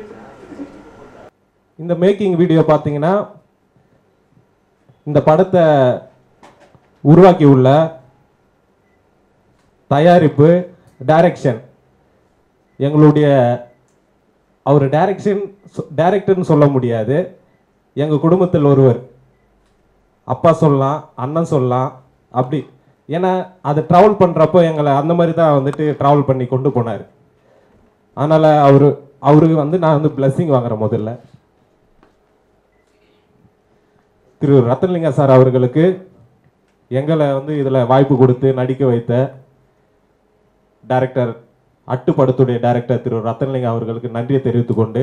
இந்த making video பார்த்தீங்கன்னா இந்த படத்தை உருவாக்கி உள்ள தயாரிப்பு டைரக்ஷன் எங்களுடைய அவர் டைரக்ஷன் டைரக்டர்னு சொல்ல முடியாது எங்கள் குடும்பத்தில் ஒருவர் அப்பா சொல்லலாம் அண்ணன் சொல்லலாம் அப்படி ஏன்னா அது ட்ராவல் பண்ணுறப்போ எங்களை அந்த மாதிரி தான் வந்துட்டு ட்ராவல் பண்ணி கொண்டு போனார் அதனால் அவர் அவருக்கு வந்து நான் வந்து blessing வாங்குறேன் முதல்ல திரு ரத்தனலிங்க சார் அவர்களுக்கு எங்களை வந்து இதில் வாய்ப்பு கொடுத்து நடிக்க வைத்த டைரக்டர் அட்டு படத்துடைய டைரக்டர் திரு ரத்தனலிங்க அவர்களுக்கு நன்றியை தெரிவித்துக் கொண்டு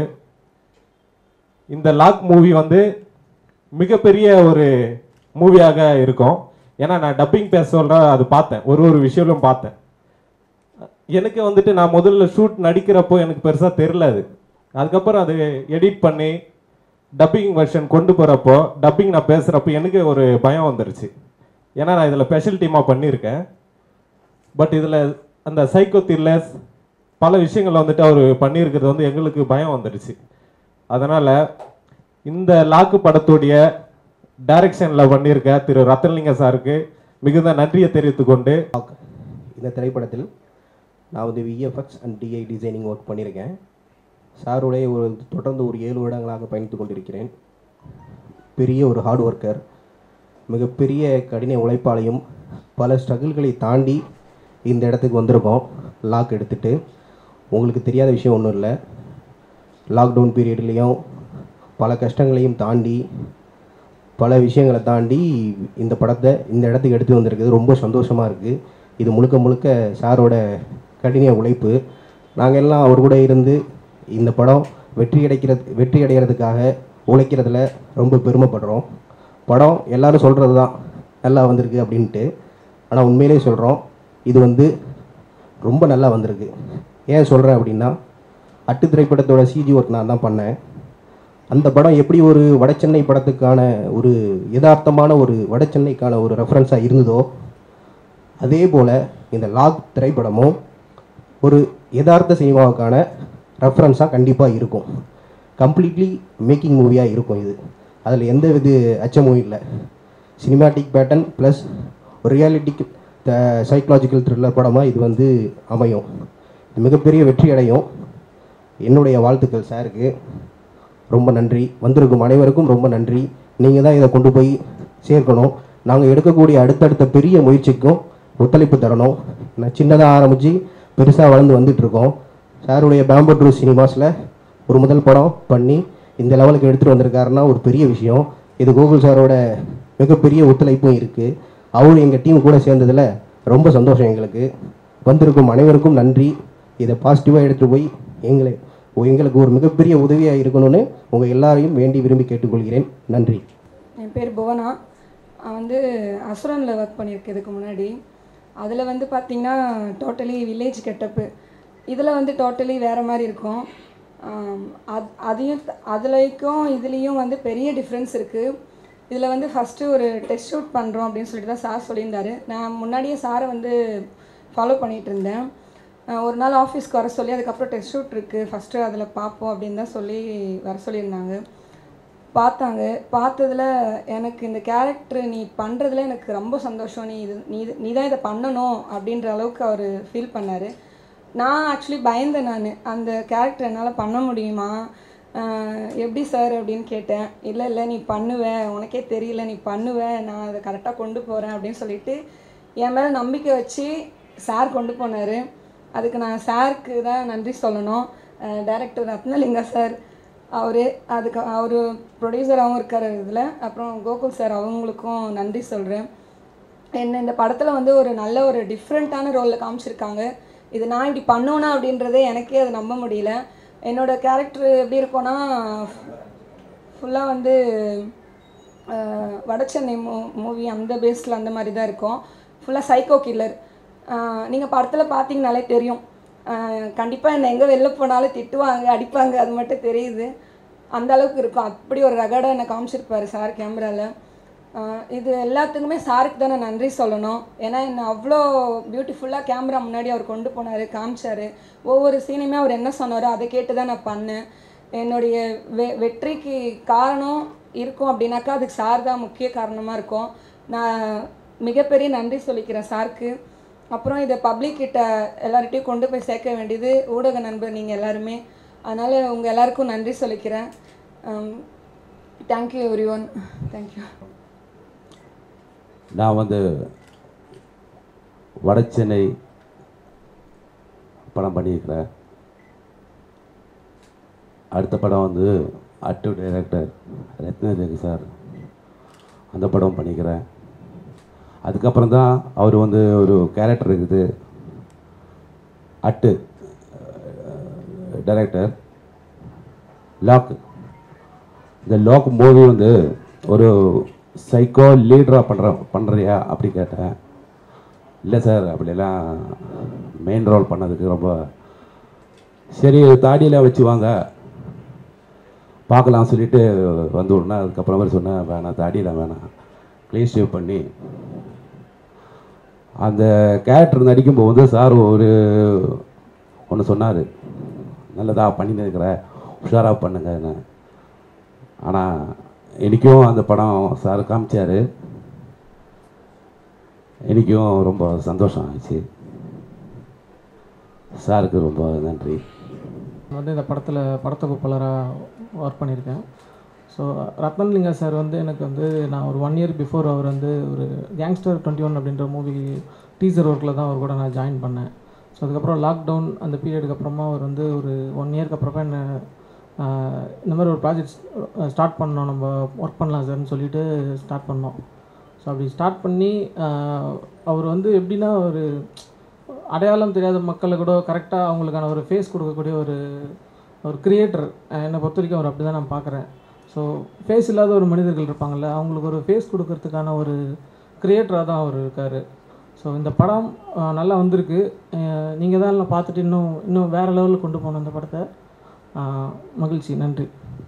இந்த லாக் மூவி வந்து மிகப்பெரிய ஒரு மூவியாக இருக்கும் ஏன்னா நான் டப்பிங் பேச சொல்ற அது பார்த்தேன் ஒரு ஒரு விஷயங்களும் பார்த்தேன் எனக்கு வந்துட்டு நான் முதல்ல ஷூட் நடிக்கிறப்போ எனக்கு பெருசாக தெரில அது அதுக்கப்புறம் அது எடிட் பண்ணி டப்பிங் வெர்ஷன் கொண்டு போகிறப்போ டப்பிங் நான் பேசுகிறப்போ எனக்கு ஒரு பயம் வந்துருச்சு ஏன்னா நான் இதில் ஸ்பெஷல் டீமாக பண்ணியிருக்கேன் பட் இதில் அந்த சைக்கோ த்ரில்லர்ஸ் பல விஷயங்கள் வந்துட்டு அவர் பண்ணியிருக்கிறது வந்து எங்களுக்கு பயம் வந்துடுச்சு அதனால் இந்த லாக்கு படத்துடைய டைரக்ஷனில் பண்ணியிருக்க திரு ரத்தனலிங்க சாருக்கு மிகுந்த நன்றியை தெரிவித்துக் கொண்டு இந்த திரைப்படத்தில் நான் வந்து VFX and DI designing work பண்ணியிருக்கேன் சாருடைய ஒரு தொடர்ந்து ஒரு ஏழு வருடங்களாக பயணித்து கொண்டிருக்கிறேன் பெரிய ஒரு ஹார்ட் ஒர்க்கர் மிகப்பெரிய கடின உழைப்பாளையும் பல ஸ்ட்ரகிள்களை தாண்டி இந்த இடத்துக்கு வந்திருக்கோம் லாக் எடுத்துட்டு உங்களுக்கு தெரியாத விஷயம் ஒன்றும் இல்லை லாக்டவுன் பீரியட்லேயும் பல கஷ்டங்களையும் தாண்டி பல விஷயங்களை தாண்டி இந்த படத்தை இந்த இடத்துக்கு எடுத்து வந்திருக்குது ரொம்ப சந்தோஷமாக இருக்குது இது முழுக்க முழுக்க சாரோட கடின உழைப்பு நாங்கள் எல்லாம் அவர் கூட இருந்து இந்த படம் வெற்றி அடைக்கிறது வெற்றி அடைகிறதுக்காக உழைக்கிறதுல ரொம்ப பெருமைப்படுறோம் படம் எல்லாரும் சொல்கிறது தான் நல்லா வந்திருக்கு அப்படின்ட்டு ஆனால் உண்மையிலே சொல்கிறோம் இது வந்து ரொம்ப நல்லா வந்திருக்கு ஏன் சொல்கிறேன் அப்படின்னா அட்டு திரைப்படத்தோட சிஜி ஒர்க் நான் தான் பண்ணேன் அந்த படம் எப்படி ஒரு வடசென்னை படத்துக்கான ஒரு யதார்த்தமான ஒரு வடசென்னைக்கான ஒரு ரெஃபரன்ஸாக இருந்ததோ அதே போல் இந்த லாக் திரைப்படமும் ஒரு யதார்த்த சினிமாவுக்கான ரெஃபரன்ஸாக கண்டிப்பாக இருக்கும் கம்ப்ளீட்லி மேக்கிங் மூவியாக இருக்கும் இது அதில் எந்த வித அச்சமும் இல்லை சினிமாட்டிக் பேட்டர்ன் ப்ளஸ் ஒரு ரியாலிட்டிக் சைக்கலாஜிக்கல் த்ரில்லர் படமாக இது வந்து அமையும் இது மிகப்பெரிய வெற்றி அடையும் என்னுடைய வாழ்த்துக்கள் சாருக்கு ரொம்ப நன்றி வந்திருக்கும் அனைவருக்கும் ரொம்ப நன்றி நீங்கள் தான் இதை கொண்டு போய் சேர்க்கணும் நாங்கள் எடுக்கக்கூடிய அடுத்தடுத்த பெரிய முயற்சிக்கும் ஒத்துழைப்பு தரணும் நான் சின்னதாக ஆரம்பித்து பெருசாக வளர்ந்து வந்துட்டு இருக்கோம் சாருடைய பேம்போ ட்ரூ சினிமாஸில் ஒரு முதல் படம் பண்ணி இந்த லெவலுக்கு எடுத்துகிட்டு வந்திருக்காருன்னா ஒரு பெரிய விஷயம் இது கோகுல் சாரோட மிகப்பெரிய ஒத்துழைப்பும் இருக்குது அவரும் எங்கள் டீம் கூட சேர்ந்ததில் ரொம்ப சந்தோஷம் எங்களுக்கு வந்திருக்கும் அனைவருக்கும் நன்றி இதை பாசிட்டிவாக எடுத்துகிட்டு போய் எங்களை எங்களுக்கு ஒரு மிகப்பெரிய உதவியாக இருக்கணும்னு உங்கள் எல்லாரையும் வேண்டி விரும்பி கேட்டுக்கொள்கிறேன் நன்றி என் பேர் புவனா நான் வந்து அசுரனில் ஒர்க் பண்ணியிருக்கேன் இதுக்கு முன்னாடி அதில் வந்து பார்த்திங்கன்னா டோட்டலி வில்லேஜ் கெட்டப்பு இதில் வந்து டோட்டலி வேறு மாதிரி இருக்கும் ஆம், அது அதையும் அதுலேயும் இதுலேயும் வந்து பெரிய டிஃப்ரென்ஸ் இருக்குது இதில் வந்து ஃபஸ்ட்டு ஒரு டெஸ்ட் ஷூட் பண்ணுறோம் அப்படின்னு சொல்லிட்டு தான் சார் சொல்லியிருந்தாரு நான் முன்னாடியே சாரை வந்து ஃபாலோ பண்ணிகிட்டு இருந்தேன் அஹ் ஒரு நாள் ஆஃபீஸ்க்கு வர சொல்லி அதுக்கப்புறம் டெஸ்ட் ஷூட் இருக்குது ஃபஸ்ட்டு அதில் பார்ப்போம் அப்படின்னு தான் சொல்லி வர சொல்லியிருந்தாங்க பார்த்தாங்க பார்த்ததுல எனக்கு இந்த கேரக்டர் நீ பண்ணுறதுல எனக்கு ரொம்ப சந்தோஷம் நீ இது நீ இது- நீ தான் இதை பண்ணணும் அப்படின்ற அளவுக்கு அவர் ஃபீல் பண்ணார் நான் ஆக்சுவலி பயந்தேன் நான் அந்த கேரக்டர் என்னால் பண்ண முடியுமா ஆஹ் எப்படி சார் அப்படின்னு கேட்டேன் இல்லை இல்லை நீ பண்ணுவ உனக்கே தெரியல நீ பண்ணுவ நான் அதை கரெக்டாக கொண்டு போகிறேன் அப்படின்னு சொல்லிட்டு என் மேலே நம்பிக்கை வச்சு சார் கொண்டு போனார் அதுக்கு நான் சாருக்கு தான் நன்றி சொல்லணும் டைரக்டர் ரத்னலிங்கா சார் அவர் அதுக்கு அவர் ப்ரொடியூசராகவும் இருக்கார் இதில் அப்புறம் கோகுல் சார் அவங்களுக்கும் நன்றி சொல்கிறேன் என்ன இந்த படத்தில் வந்து ஒரு நல்ல ஒரு டிஃப்ரெண்ட்டான ரோலில் காமிச்சிருக்காங்க இது நான் இப்படி பண்ணுவேனா அப்படின்றதே எனக்கே அதை நம்ப முடியல என்னோடய கேரக்டர் எப்படி இருக்கும்னா ஃபுல்லாக வந்து அஹ், வடசென்னை மூ மூவி அந்த பேஸில் அந்த மாதிரி தான் இருக்கும் ஃபுல்லாக சைக்கோ கில்லர் நீங்கள் படத்தில் பார்த்தீங்கனாலே தெரியும் கண்டிப்பாக என்னை எங்கே வெளில போனாலும் திட்டுவாங்க அடிப்பாங்க அது மட்டும் தெரியுது அந்த அளவுக்கு இருக்கும் அப்படி ஒரு ரகடாக என்னை காமிச்சிருப்பாரு சார் கேமராவில் இது எல்லாத்துக்குமே சாருக்கு தான் நான் நன்றி சொல்லணும் ஏன்னா என்னை அவ்வளோ பியூட்டிஃபுல்லாக கேமரா முன்னாடி அவர் கொண்டு போனார் காமிச்சார் ஒவ்வொரு சீனையுமே அவர் என்ன சொன்னாரோ அதை கேட்டு தான் நான் பண்ணேன் என்னுடைய வெ வெற்றிக்கு காரணம் இருக்கும் அப்படின்னாக்கா அதுக்கு சார் தான் முக்கிய காரணமாக இருக்கும் நான் மிகப்பெரிய நன்றி சொல்லிக்கிறேன் சாருக்கு அப்புறம் இதை பப்ளிக் கிட்ட எல்லார்கிட்டையும் கொண்டு போய் சேர்க்க வேண்டியது ஊடக நண்பர் நீங்கள் எல்லாருமே அதனால் உங்கள் எல்லாருக்கும் நன்றி சொல்லிக்கிறேன் தேங்க்யூ எவ்ரி ஒன் தேங்க்யூ நான் வந்து வடசென்னை படம் பண்ணியிருக்கிறேன் அடுத்த படம் வந்து அட்டு டைரக்டர் ரத்னதேவி சார் அந்த படம் பண்ணிக்கிறேன் அதுக்கப்புறம் தான் அவர் வந்து ஒரு கேரக்டர் இருக்குது அட்டு டைரக்டர் லாக் இந்த லாக் மூவி வந்து ஒரு சைக்கோ லீடராக பண்ணுற பண்ணுறியா அப்படி கேட்டேன் இல்லை சார் அப்படிலாம் மெயின் ரோல் பண்ணதுக்கு ரொம்ப சரி தாடியில் வச்சு வாங்க பார்க்கலாம் சொல்லிட்டு வந்து விடனே அதுக்கப்புறம் மாதிரி சொன்னேன் வேணாம் தாடியில் வேணாம் க்ளீன் ஷேவ் பண்ணி அந்த கேரக்டர் நடிக்கும்போது வந்து சார் ஒரு ஒன்று சொன்னார் நல்லதா பண்ணின்னு இருக்கிற உஷாராக பண்ணுங்கன்னு ஆனால் எனக்கும் அந்த படம் சார் காமிச்சார் எனக்கும் ரொம்ப சந்தோஷம் ஆச்சு சாருக்கு ரொம்ப நன்றி நான் வந்து இந்த படத்தில் படத்தொகுப்பாளராக ஒர்க் பண்ணியிருக்கேன் ஸோ ரத்னலிங்கா சார் வந்து எனக்கு வந்து நான் ஒரு ஒன் இயர் பிஃபோர் அவர் வந்து ஒரு கேங்ஸ்டர் டுவெண்ட்டி ஒன் அப்படின்ற மூவி டீசர் ஒர்க்கில் தான் அவர் கூட நான் ஜாயின் பண்ணேன் ஸோ அதுக்கப்புறம் லாக்டவுன் அந்த பீரியடுக்கு அப்புறமா அவர் வந்து ஒரு ஒன் இயர்க்கு அப்புறமா என்ன ஆஹ், இந்த மாதிரி ஒரு ப்ராஜெக்ட் ஸ்டார்ட் பண்ணோம் நம்ம ஒர்க் பண்ணலாம் சார்னு சொல்லிட்டு ஸ்டார்ட் பண்ணோம் ஸோ அப்படி ஸ்டார்ட் பண்ணி ஆஹ், அவர் வந்து எப்படின்னா ஒரு அடையாளம் தெரியாத மக்களை கூட கரெக்டாக அவங்களுக்கான ஒரு ஃபேஸ் கொடுக்கக்கூடிய ஒரு ஒரு கிரியேட்டர் என்னை பொறுத்த வரைக்கும் அவர் அப்படி தான் நான் பார்க்குறேன் ஸோ ஃபேஸ் இல்லாத ஒரு மனிதர்கள் இருப்பாங்கள்ல அவங்களுக்கு ஒரு ஃபேஸ் கொடுக்கறதுக்கான ஒரு கிரியேட்டராக தான் அவர் இருக்கார் ஸோ இந்த படம் ஆஹ், நல்லா வந்திருக்கு நீங்கள் தான் எல்லாம் பார்த்துட்டு இன்னும் இன்னும் வேறு லெவலில் கொண்டு போகணும் இந்த படத்தை ஆஹ், மகிழ்ச்சி நன்றி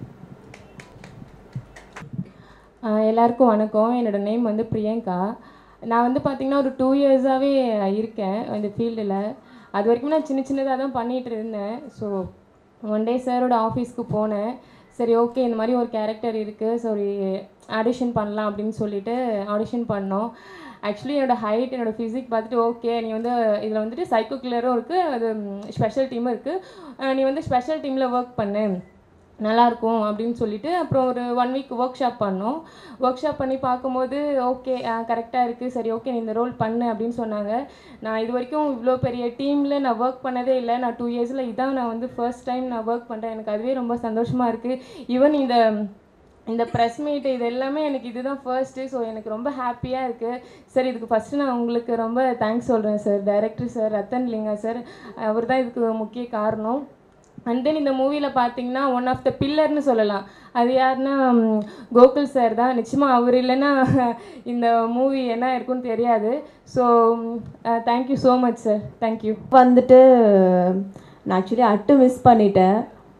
ஆஹ் எல்லாருக்கும் வணக்கம் என்னோட நேம் வந்து பிரியங்கா நான் வந்து பார்த்திங்கன்னா ஒரு டூ இயர்ஸாகவே இருக்கேன் இந்த ஃபீல்டில் அது வரைக்கும் நான் சின்ன சின்னதாக தான் பண்ணிகிட்டு இருந்தேன் ஸோ ஒன் டே சாரோட ஆஃபீஸ்க்கு போனேன் சரி ஓகே இந்த மாதிரி ஒரு கேரக்டர் இருக்குது சரி ஆடிஷன் பண்ணலாம் அப்படின்னு சொல்லிட்டு ஆடிஷன் பண்ணோம் ஆக்சுவலி என்னோட ஹைட் என்னோட ஃபிசிக் பார்த்துட்டு ஓகே நீ வந்து இதில் வந்துட்டு சைக்கோ கில்லரும் இருக்குது அது ஸ்பெஷல் டீமும் இருக்குது நீ வந்து ஸ்பெஷல் டீமில் ஒர்க் பண்ணு நல்லாயிருக்கும் அப்படின்னு சொல்லிட்டு அப்புறம் ஒரு ஒன் வீக் ஒர்க் ஷாப் பண்ணோம் ஒர்க் ஷாப் பண்ணி பார்க்கும்போது ஓகே கரெக்டாக இருக்குது சரி ஓகே நீ இந்த ரோல் பண்ணு அப்படின்னு சொன்னாங்க நான் இது வரைக்கும் இவ்வளோ பெரிய டீமில் நான் ஒர்க் பண்ணதே இல்லை நான் டூ இயர்ஸில் இதான் நான் வந்து ஃபர்ஸ்ட் டைம் நான் ஒர்க் பண்ணுறேன் எனக்கு அதுவே ரொம்ப சந்தோஷமாக இருக்குது ஈவன் இந்த இந்த ப்ரெஸ் மீட் இது எல்லாமே எனக்கு இதுதான் ஃபர்ஸ்ட்டு ஸோ எனக்கு ரொம்ப ஹாப்பியாக இருக்குது சார் இதுக்கு ஃபஸ்ட்டு நான் உங்களுக்கு ரொம்ப தேங்க்ஸ் சொல்கிறேன் sir director sir Rathan Linga sir அவர் தான் இதுக்கு முக்கிய காரணம் அண்ட் தென் இந்த மூவியில் பார்த்தீங்கன்னா ஒன் ஆஃப் த பில்லர்னு சொல்லலாம் அது யாருன்னா ம், கோகுல் சார் தான் நிச்சயமாக அவர் இல்லைன்னா இந்த மூவி என்ன இருக்குன்னு தெரியாது so thank you so much sir thank you வந்துட்டு நான் ஆக்சுவலி அட்டு மிஸ் பண்ணிட்டேன்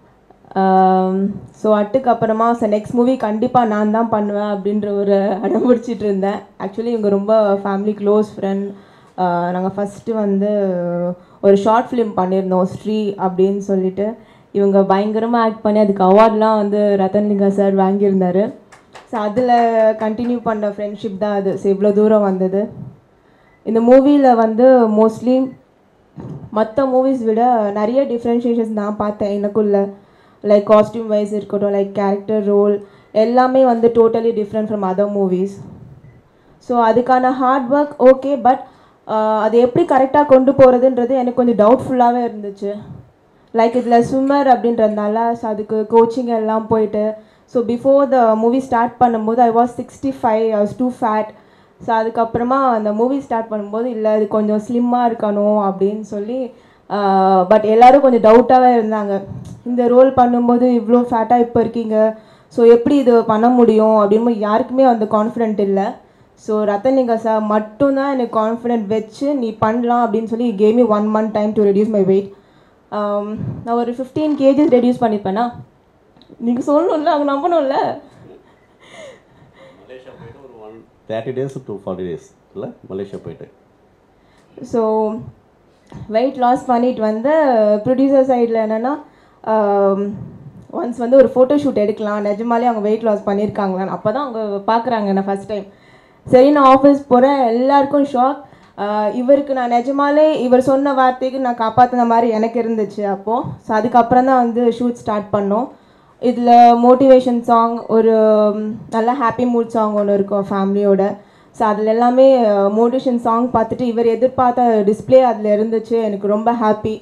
ஸோ அட்டுக்கு அப்புறமா சார் நெக்ஸ்ட் மூவி கண்டிப்பாக நான் தான் பண்ணுவேன் அப்படின்ற ஒரு அடம் பிடிச்சிட்டு இருந்தேன் ஆக்சுவலி இவங்க ரொம்ப ஃபேமிலி க்ளோஸ் ஃப்ரெண்ட் நாங்கள் ஃபஸ்ட்டு வந்து ஒரு ஷார்ட் ஃபிலிம் பண்ணியிருந்தோம் ஸ்ரீ அப்படின்னு சொல்லிட்டு இவங்க பயங்கரமாக ஆக்ட் பண்ணி அதுக்கு அவார்ட்லாம் வந்து ரத்தன்லிங்கா சார் வாங்கியிருந்தாரு ஸோ அதில் கண்டினியூ பண்ண ஃப்ரெண்ட்ஷிப் தான் அது ஸோ இவ்வளோ தூரம் வந்தது இந்த மூவியில் வந்து மோஸ்ட்லி மற்ற மூவிஸ் விட நிறைய டிஃப்ரென்ஷியேஷன்ஸ் நான் பார்த்தேன் எனக்குள்ள லைக் காஸ்டியூம் வைஸ் இருக்கட்டும் லைக் கேரக்டர் ரோல் எல்லாமே வந்து totally different from other movies so அதுக்கான ஹார்ட் ஒர்க் ஓகே பட் அது எப்படி கரெக்டாக கொண்டு போகிறதுன்றது எனக்கு கொஞ்சம் டவுட்ஃபுல்லாகவே இருந்துச்சு லைக் இதில் ஸ்விம்மர் அப்படின்றதுனால ஸோ அதுக்கு கோச்சிங் எல்லாம் போயிட்டு so before the movie start பண்ணும்போது I was sixty five I was too fat so அதுக்கப்புறமா அந்த மூவி ஸ்டார்ட் பண்ணும்போது இல்லை இது கொஞ்சம் ஸ்லிம்மாக இருக்கணும் அப்படின்னு சொல்லி பட் எல்லாரும் கொஞ்சம் டவுட்டாகவே இருந்தாங்க இந்த ரோல் பண்ணும்போது இவ்வளோ ஃபேட்டாக இப்போ இருக்கீங்க ஸோ எப்படி இது பண்ண முடியும் அப்படின்னு யாருக்குமே அந்த கான்ஃபிடென்ட் இல்லை ஸோ ரத்தனிகா சார் மட்டும்தான் எனக்கு கான்ஃபிடென்ட் வச்சு நீ பண்ணலாம் அப்படின்னு சொல்லி came me one month time to reduce my weight நான் ஒரு ஃபிஃப்டீன் கேஜிஸ் ரெடியூஸ் பண்ணிப்பேனா நீங்கள் சொல்லணும்ல அவங்க நம்பணும்ல மலேசியா போயிட்டு ஒரு one thirty days to forty days இல்லை மலேசியா போயிட்டு ஸோ வெயிட் லாஸ் பண்ணிட்டு வந்து ப்ரொடியூசர் சைடில் என்னென்னா ஒன்ஸ் வந்து ஒரு ஃபோட்டோ ஷூட் எடுக்கலாம் நிஜமாலே அவங்க வெயிட் லாஸ் பண்ணியிருக்காங்களான்னு அப்போ தான் அவங்க பார்க்குறாங்க நான் ஃபஸ்ட் டைம் சரி நான் ஆஃபீஸ் போகிறேன் எல்லாருக்கும் ஷாக் இவருக்கு நான் நிஜமாலே இவர் சொன்ன வார்த்தைக்கு நான் காப்பாற்றின மாதிரி எனக்கு இருந்துச்சு அப்போது ஸோ அதுக்கப்புறம் தான் வந்து ஷூட் ஸ்டார்ட் பண்ணோம் இதில் மோட்டிவேஷன் சாங் ஒரு ம், நல்ல ஹாப்பி மூட் சாங் ஒன்று இருக்கும் ஃபேமிலியோட ஸோ அதில் எல்லாமே மோட்டிவேஷன் சாங் பார்த்துட்டு இவர் எதிர்பார்த்த டிஸ்ப்ளே அதில் இருந்துச்சு எனக்கு ரொம்ப ஹாப்பி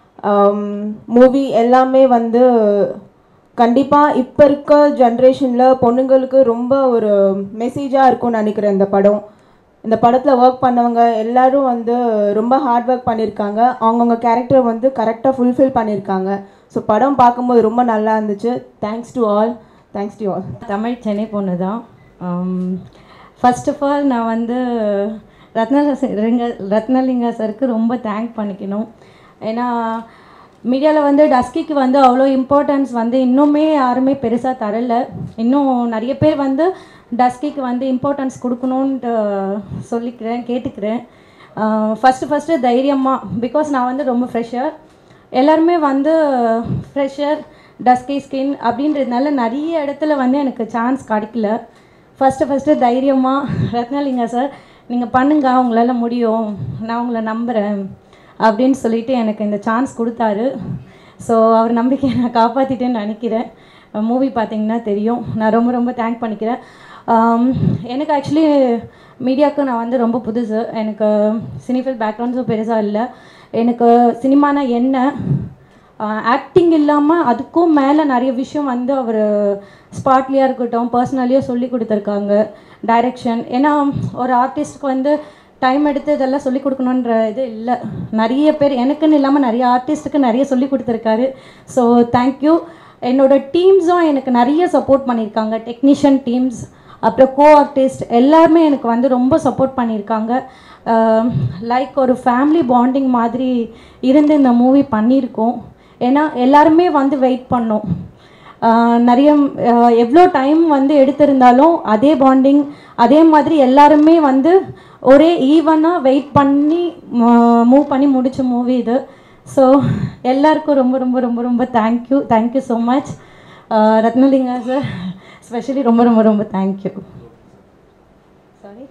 மூவி எல்லாமே வந்து கண்டிப்பாக இப்போ இருக்க ஜென்ரேஷனில் பொண்ணுங்களுக்கு ரொம்ப ஒரு மெசேஜாக இருக்கும்னு நினைக்கிறேன் இந்த படம் இந்த படத்தில் ஒர்க் பண்ணவங்க எல்லாரும் வந்து ரொம்ப ஹார்ட் ஒர்க் பண்ணியிருக்காங்க அவங்கவுங்க கேரக்டர் வந்து கரெக்டாக ஃபுல்ஃபில் பண்ணியிருக்காங்க ஸோ படம் பார்க்கும்போது ரொம்ப நல்லா இருந்துச்சு thanks to all thanks to all Tamil Chennai பொண்ணு தான் ஃபர்ஸ்ட் ஆஃப் ஆல் நான் வந்து ரத்னலிங்க ரத்னலிங்கா சருக்கு ரொம்ப தேங்க் பண்ணிக்கணும் ஏன்னா மீடியாவில் வந்து டஸ்கிக்கு வந்து அவ்வளோ இம்பார்ட்டன்ஸ் வந்து இன்னுமே யாருமே பெருசாக தரல இன்னும் நிறைய பேர் வந்து டஸ்கிக்கு வந்து இம்பார்ட்டன்ஸ் கொடுக்கணுன்ட்டு சொல்லிக்கிறேன் கேட்டுக்கிறேன் ஃபஸ்ட்டு ஃபஸ்ட்டு தைரியமாக பிகாஸ் நான் வந்து ரொம்ப ஃப்ரெஷர் எல்லாருமே வந்து ஃப்ரெஷர் டஸ்கி ஸ்கின் அப்படின்றதுனால நிறைய இடத்துல வந்து எனக்கு சான்ஸ் கிடைக்கல ஃபஸ்ட்டு ஃபஸ்ட்டு தைரியமாக ரத்னலிங்கா சார் நீங்கள் பண்ணுங்க உங்களால் முடியும் நான் உங்களை நம்புகிறேன் அப்படின்னு சொல்லிட்டு எனக்கு இந்த சான்ஸ் கொடுத்தாரு ஸோ அவர் நம்பிக்கையை நான் காப்பாற்றிட்டேன்னு நினைக்கிறேன் மூவி பார்த்தீங்கன்னா தெரியும் நான் ரொம்ப ரொம்ப தேங்க் பண்ணிக்கிறேன் ஆம், எனக்கு ஆக்சுவலி மீடியாவுக்கு நான் வந்து ரொம்ப புதுசு எனக்கு சினிஃபில் பேக்ரவுண்ட்ஸும் பெருசாக இல்லை எனக்கு சினிமானா என்ன ஆக்டிங் இல்லாமல் அதுக்கும் மேலே நிறைய விஷயம் வந்து அவர் ஸ்பாட்லேயே இருக்கட்டும் பர்சனலியோ சொல்லி கொடுத்துருக்காங்க டைரெக்ஷன் ஏன்னா ஒரு ஆர்டிஸ்ட்க்கு வந்து டைம் எடுத்து இதெல்லாம் சொல்லி கொடுக்கணுன்ற இது இல்லை நிறைய பேர் எனக்குன்னு இல்லாமல் நிறைய ஆர்டிஸ்ட்டுக்கு நிறைய சொல்லி கொடுத்துருக்காரு ஸோ தேங்க்யூ என்னோட டீம்ஸும் எனக்கு நிறைய சப்போர்ட் பண்ணியிருக்காங்க டெக்னீஷியன் டீம்ஸ் அப்புறம் கோ ஆர்டிஸ்ட் எல்லாருமே எனக்கு வந்து ரொம்ப சப்போர்ட் பண்ணியிருக்காங்க லைக் ஒரு ஃபேமிலி பாண்டிங் மாதிரி இருந்து இந்த மூவி பண்ணியிருக்கோம் ஏன்னா எல்லாருமே வந்து வெயிட் பண்ணோம் ஆஹ் நிறைய ஆஹ் எவ்வளோ டைம் வந்து எடுத்திருந்தாலும் அதே பாண்டிங் அதே மாதிரி எல்லாருமே வந்து ஒரே ஈவனாக வெயிட் பண்ணி மூவ் பண்ணி முடிச்ச மூவி இது ஸோ எல்லாருக்கும் ரொம்ப ரொம்ப ரொம்ப ரொம்ப thank you thank you so much Rathnalinga sir specially ரொம்ப ரொம்ப ரொம்ப தேங்க்யூ சாரி